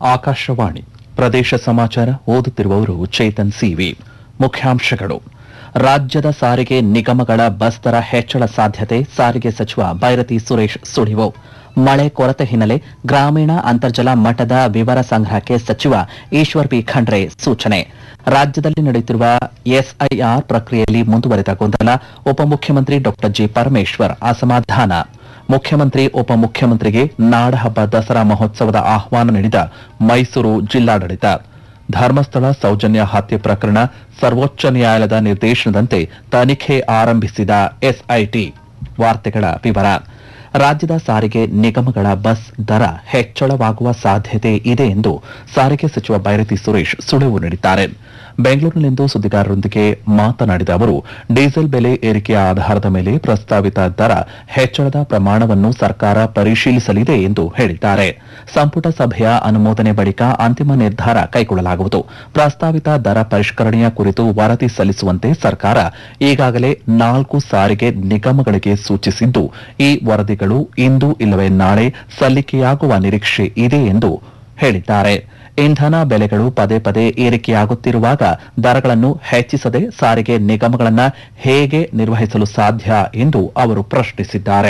ಆಕಾಶವಾಣಿ ಪ್ರದೇಶ ಸಮಾಚಾರ ಓದುತ್ತಿರುವವರು ಚೇತನ್ ಸಿವಿ ಮುಖ್ಯಾಂಶಗಳು ರಾಜ್ಯದ ಸಾರಿಗೆ ನಿಗಮಗಳ ಬಸ್ ದರ ಹೆಚ್ಚಳ ಸಾಧ್ಯತೆ ಸಾರಿಗೆ ಸಚಿವ ಬೈರತಿ ಸುರೇಶ್ ಸುಳಿವು ಮಳೆ ಕೊರತೆ ಹಿನ್ನೆಲೆ ಗ್ರಾಮೀಣ ಅಂತರ್ಜಲ ಮಟ್ಟದ ವಿವರ ಸಂಗ್ರಹಕ್ಕೆ ಸಚಿವ ಈಶ್ವರ್ ಬಿ ಖಂಡ್ರೆ ಸೂಚನೆ ರಾಜ್ಯದಲ್ಲಿ ನಡೆಯುತ್ತಿರುವ ಎಸ್ಐಆರ್ ಪ್ರಕ್ರಿಯೆಯಲ್ಲಿ ಮುಂದುವರೆದ ಗೊಂದಲ ಉಪಮುಖ್ಯಮಂತ್ರಿ ಡಾ ಜಿ ಪರಮೇಶ್ವರ್ ಅಸಮಾಧಾನ ಮುಖ್ಯಮಂತ್ರಿ ಉಪಮುಖ್ಯಮಂತ್ರಿಗೆ ನಾಡಹಬ್ಬ ದಸರಾ ಮಹೋತ್ಸವದ ಆಹ್ವಾನ ನೀಡಿದ ಮೈಸೂರು ಜಿಲ್ಲಾಡಳಿತ ಧರ್ಮಸ್ಥಳ ಸೌಜನ್ಯ ಹತ್ಯೆ ಪ್ರಕರಣ ಸರ್ವೋಚ್ಚ ನ್ಯಾಯಾಲಯದ ನಿರ್ದೇಶನದಂತೆ ತನಿಖೆ ಆರಂಭಿಸಿದ ಎಸ್ಐಟಿ ವಾರ್ತೆಗಳ ವಿವರ ರಾಜ್ಯದ ಸಾರಿಗೆ ನಿಗಮಗಳ ಬಸ್ ದರ ಹೆಚ್ಚಳವಾಗುವ ಸಾಧ್ಯತೆ ಇದೆ ಎಂದು ಸಾರಿಗೆ ಸಚಿವ ಬೈರತಿ ಸುರೇಶ್ ಸುಳಿವು ನೀಡಿದ್ದಾರೆ ಬೆಂಗಳೂರಿನಲ್ಲಿಂದು ಸುದ್ದಿಗಾರರೊಂದಿಗೆ ಮಾತನಾಡಿದ ಅವರು ಡೀಸೆಲ್ ಬೆಲೆ ಏರಿಕೆಯ ಆಧಾರದ ಮೇಲೆ ಪ್ರಸ್ತಾವಿತ ದರ ಹೆಚ್ಚಳದ ಪ್ರಮಾಣವನ್ನು ಸರ್ಕಾರ ಪರಿಶೀಲಿಸಲಿದೆ ಎಂದು ಹೇಳಿದ್ದಾರೆ ಸಂಪುಟ ಸಭೆಯ ಅನುಮೋದನೆ ಬಳಿಕ ಅಂತಿಮ ನಿರ್ಧಾರ ಕೈಗೊಳ್ಳಲಾಗುವುದು ಪ್ರಸ್ತಾವಿತ ದರ ಪರಿಷ್ಕರಣೆಯ ಕುರಿತು ವರದಿ ಸಲ್ಲಿಸುವಂತೆ ಸರ್ಕಾರ ಈಗಾಗಲೇ ನಾಲ್ಕು ಸಾರಿಗೆ ನಿಗಮಗಳಿಗೆ ಸೂಚಿಸಿದ್ದು ಈ ವರದಿಗಳು ಇಂದು ಇಲ್ಲವೇ ನಾಳೆ ಸಲ್ಲಿಕೆಯಾಗುವ ನಿರೀಕ್ಷೆ ಇದೆ ಎಂದು ಹೇಳಿದ್ದಾರೆ ಇಂಧನ ಬೆಲೆಗಳು ಪದೇ ಪದೇ ಏರಿಕೆಯಾಗುತ್ತಿರುವಾಗ ದರಗಳನ್ನು ಹೆಚ್ಚಿಸದೆ ಸಾರಿಗೆ ನಿಗಮಗಳನ್ನು ಹೇಗೆ ನಿರ್ವಹಿಸಲು ಸಾಧ್ಯ ಎಂದು ಅವರು ಪ್ರಶ್ನಿಸಿದ್ದಾರೆ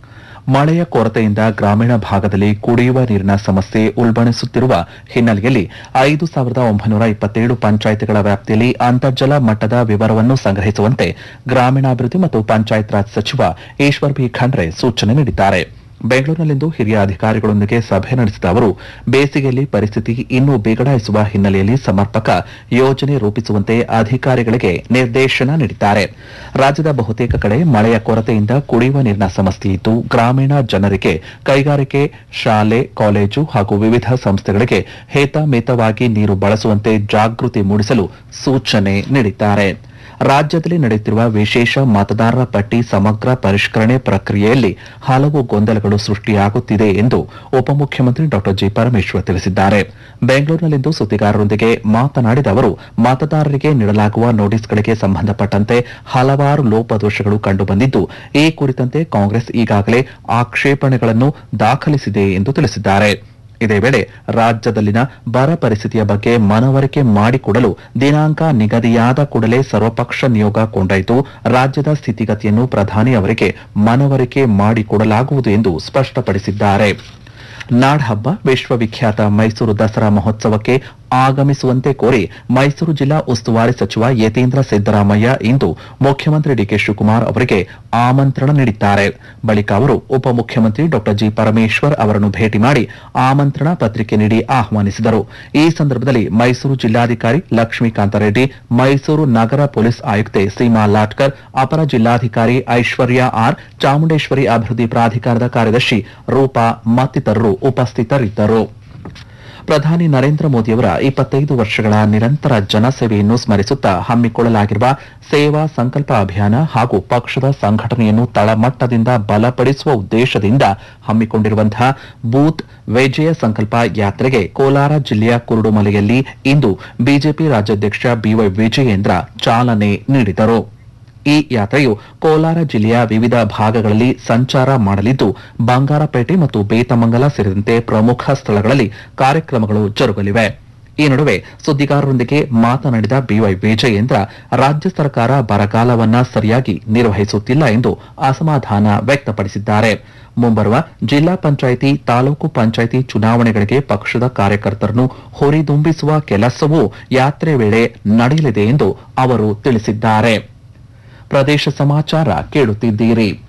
ಮಳೆಯ ಕೊರತೆಯಿಂದ ಗ್ರಾಮೀಣ ಭಾಗದಲ್ಲಿ ಕುಡಿಯುವ ನೀರಿನ ಸಮಸ್ಯೆ ಉಲ್ಬಣಿಸುತ್ತಿರುವ ಹಿನ್ನೆಲೆಯಲ್ಲಿ ಐದು ಸಾವಿರದ ಒಂಬೈನೂರ ಇಪ್ಪತ್ತೇಳು ಪಂಚಾಯಿತಿಗಳ ವ್ಯಾಪ್ತಿಯಲ್ಲಿ ಅಂತರ್ಜಲ ಮಟ್ಟದ ವಿವರವನ್ನು ಸಂಗ್ರಹಿಸುವಂತೆ ಗ್ರಾಮೀಣಾಭಿವೃದ್ಧಿ ಮತ್ತು ಪಂಚಾಯತ್ ರಾಜ್ ಸಚಿವ ಈಶ್ವರ್ ಬಿ ಖಂಡ್ರೆ ಸೂಚನೆ ನೀಡಿದ್ದಾರೆ ಬೆಂಗಳೂರಿನಲ್ಲಿಂದು ಹಿರಿಯ ಅಧಿಕಾರಿಗಳೊಂದಿಗೆ ಸಭೆ ನಡೆಸಿದ ಅವರು ಬೇಸಿಗೆಯಲ್ಲಿ ಪರಿಸ್ಥಿತಿ ಇನ್ನೂ ಬಿಗಡಾಯಿಸುವ ಹಿನ್ನೆಲೆಯಲ್ಲಿ ಸಮರ್ಪಕ ಯೋಜನೆ ರೂಪಿಸುವಂತೆ ಅಧಿಕಾರಿಗಳಿಗೆ ನಿರ್ದೇಶನ ನೀಡಿದ್ದಾರೆ ರಾಜ್ಯದ ಬಹುತೇಕ ಕಡೆ ಮಳೆಯ ಕೊರತೆಯಿಂದ ಕುಡಿಯುವ ನೀರಿನ ಸಮಸ್ಯೆ ಇದ್ದು ಗ್ರಾಮೀಣ ಜನರಿಗೆ ಕೈಗಾರಿಕೆ ಶಾಲೆ ಕಾಲೇಜು ಹಾಗೂ ವಿವಿಧ ಸಂಸ್ಥೆಗಳಿಗೆ ಹೇತಮಿತವಾಗಿ ನೀರು ಬಳಸುವಂತೆ ಜಾಗೃತಿ ಮೂಡಿಸಲು ಸೂಚನೆ ನೀಡಿದ್ದಾರೆ ರಾಜ್ಯದಲ್ಲಿ ನಡೆಯುತ್ತಿರುವ ವಿಶೇಷ ಮತದಾರರ ಪಟ್ಟಿ ಸಮಗ್ರ ಪರಿಷ್ಕರಣೆ ಪ್ರಕ್ರಿಯೆಯಲ್ಲಿ ಹಲವು ಗೊಂದಲಗಳು ಸೃಷ್ಟಿಯಾಗುತ್ತಿದೆ ಎಂದು ಉಪಮುಖ್ಯಮಂತ್ರಿ ಡಾ ಜಿ ಪರಮೇಶ್ವರ್ ತಿಳಿಸಿದ್ದಾರೆ ಬೆಂಗಳೂರಿನಲ್ಲಿಂದು ಸುದ್ದಿಗಾರರೊಂದಿಗೆ ಮಾತನಾಡಿದ ಅವರು ಮತದಾರರಿಗೆ ನೀಡಲಾಗುವ ನೋಟಿಸ್ಗಳಿಗೆ ಸಂಬಂಧಪಟ್ಟಂತೆ ಹಲವಾರು ಲೋಪದೋಷಗಳು ಕಂಡುಬಂದಿದ್ದು ಈ ಕುರಿತಂತೆ ಕಾಂಗ್ರೆಸ್ ಈಗಾಗಲೇ ಆಕ್ಷೇಪಣೆಗಳನ್ನು ದಾಖಲಿಸಿದೆ ಎಂದು ತಿಳಿಸಿದ್ದಾರೆ ಇದೇ ವೇಳೆ ರಾಜ್ಯದಲ್ಲಿನ ಬರ ಪರಿಸ್ಥಿತಿಯ ಬಗ್ಗೆ ಮನವರಿಕೆ ಮಾಡಿಕೊಡಲು ದಿನಾಂಕ ನಿಗದಿಯಾದ ಕೂಡಲೇ ಸರ್ವಪಕ್ಷ ನಿಯೋಗ ಕೊಂಡೊಯ್ದು ರಾಜ್ಯದ ಸ್ಥಿತಿಗತಿಯನ್ನು ಪ್ರಧಾನಿ ಅವರಿಗೆ ಮನವರಿಕೆ ಮಾಡಿಕೊಡಲಾಗುವುದು ಎಂದು ಸ್ಪಷ್ಟಪಡಿಸಿದ್ದಾರೆ ನಾಡಹಬ್ಬ ವಿಶ್ವವಿಖ್ಯಾತ ಮೈಸೂರು ದಸರಾ ಮಹೋತ್ಸವಕ್ಕೆ ಆಗಮಿಸುವಂತೆ ಕೋರಿ ಮೈಸೂರು ಜಿಲ್ಲಾ ಉಸ್ತುವಾರಿ ಸಚಿವ ಯತೀಂದ್ರ ಸಿದ್ದರಾಮಯ್ಯ ಇಂದು ಮುಖ್ಯಮಂತ್ರಿ ಡಿಕೆ ಶಿವಕುಮಾರ್ ಅವರಿಗೆ ಆಮಂತ್ರಣ ನೀಡಿದ್ದಾರೆ ಬಳಿಕ ಅವರು ಉಪಮುಖ್ಯಮಂತ್ರಿ ಡಾ ಜಿ ಪರಮೇಶ್ವರ್ ಅವರನ್ನು ಭೇಟಿ ಮಾಡಿ ಆಮಂತ್ರಣ ಪತ್ರಿಕೆ ನೀಡಿ ಆಹ್ವಾನಿಸಿದರು ಈ ಸಂದರ್ಭದಲ್ಲಿ ಮೈಸೂರು ಜಿಲ್ಲಾಧಿಕಾರಿ ಲಕ್ಷ್ಮೀಕಾಂತ ರೆಡ್ಡಿ ಮೈಸೂರು ನಗರ ಪೊಲೀಸ್ ಆಯುಕ್ತೆ ಸೀಮಾ ಲಾಟ್ಕರ್ ಅಪರ ಜಿಲ್ಲಾಧಿಕಾರಿ ಐಶ್ವರ್ಯ ಆರ್ ಚಾಮುಂಡೇಶ್ವರಿ ಅಭಿವೃದ್ಧಿ ಪ್ರಾಧಿಕಾರದ ಕಾರ್ಯದರ್ಶಿ ರೂಪಾ ಮತ್ತಿತರರು ಉಪಸ್ಥಿತರಿದ್ದರು ಪ್ರಧಾನಿ ನರೇಂದ್ರ ಮೋದಿಯವರ ಇಪ್ಪತ್ತೈದು ವರ್ಷಗಳ ನಿರಂತರ ಜನಸೇವೆಯನ್ನು ಸ್ಮರಿಸುತ್ತಾ ಹಮ್ಮಿಕೊಳ್ಳಲಾಗಿರುವ ಸೇವಾ ಸಂಕಲ್ಪ ಅಭಿಯಾನ ಹಾಗೂ ಪಕ್ಷದ ಸಂಘಟನೆಯನ್ನು ತಳಮಟ್ಟದಿಂದ ಬಲಪಡಿಸುವ ಉದ್ದೇಶದಿಂದ ಹಮ್ಮಿಕೊಂಡಿರುವಂತಹ ಬೂತ್ ವಿಜಯ ಸಂಕಲ್ಪ ಯಾತ್ರೆಗೆ ಕೋಲಾರ ಜಿಲ್ಲೆಯ ಕುರುಡುಮಲೆಯಲ್ಲಿ ಇಂದು ಬಿಜೆಪಿ ರಾಜ್ಯಾಧ್ಯಕ್ಷ ಬಿವೈ ವಿಜಯೇಂದ್ರ ಚಾಲನೆ ನೀಡಿದರು ಈ ಯಾತ್ರೆಯು ಕೋಲಾರ ಜಿಲ್ಲೆಯ ವಿವಿಧ ಭಾಗಗಳಲ್ಲಿ ಸಂಚಾರ ಮಾಡಲಿದ್ದು ಬಂಗಾರಪೇಟೆ ಮತ್ತು ಬೇತಮಂಗಲ ಸೇರಿದಂತೆ ಪ್ರಮುಖ ಸ್ಥಳಗಳಲ್ಲಿ ಕಾರ್ಯಕ್ರಮಗಳು ಜರುಗಲಿವೆ ಈ ನಡುವೆ ಸುದ್ದಿಗಾರರೊಂದಿಗೆ ಮಾತನಾಡಿದ ಬಿವೈ ವಿಜಯೇಂದ್ರ ರಾಜ್ಯ ಸರ್ಕಾರ ಬರಗಾಲವನ್ನ ಸರಿಯಾಗಿ ನಿರ್ವಹಿಸುತ್ತಿಲ್ಲ ಎಂದು ಅಸಮಾಧಾನ ವ್ಯಕ್ತಪಡಿಸಿದ್ದಾರೆ ಮುಂಬರುವ ಜಿಲ್ಲಾ ಪಂಚಾಯಿತಿ ತಾಲೂಕು ಪಂಚಾಯಿತಿ ಚುನಾವಣೆಗಳಿಗೆ ಪಕ್ಷದ ಕಾರ್ಯಕರ್ತರನ್ನು ಹುರಿದುಂಬಿಸುವ ಕೆಲಸವೂ ಯಾತ್ರೆ ವೇಳೆ ನಡೆಯಲಿದೆ ಎಂದು ಅವರು ತಿಳಿಸಿದ್ದಾರೆ ಪ್ರದೇಶ ಸಮಾಚಾರ ಕೇಳುತ್ತಿದ್ದೀರಿ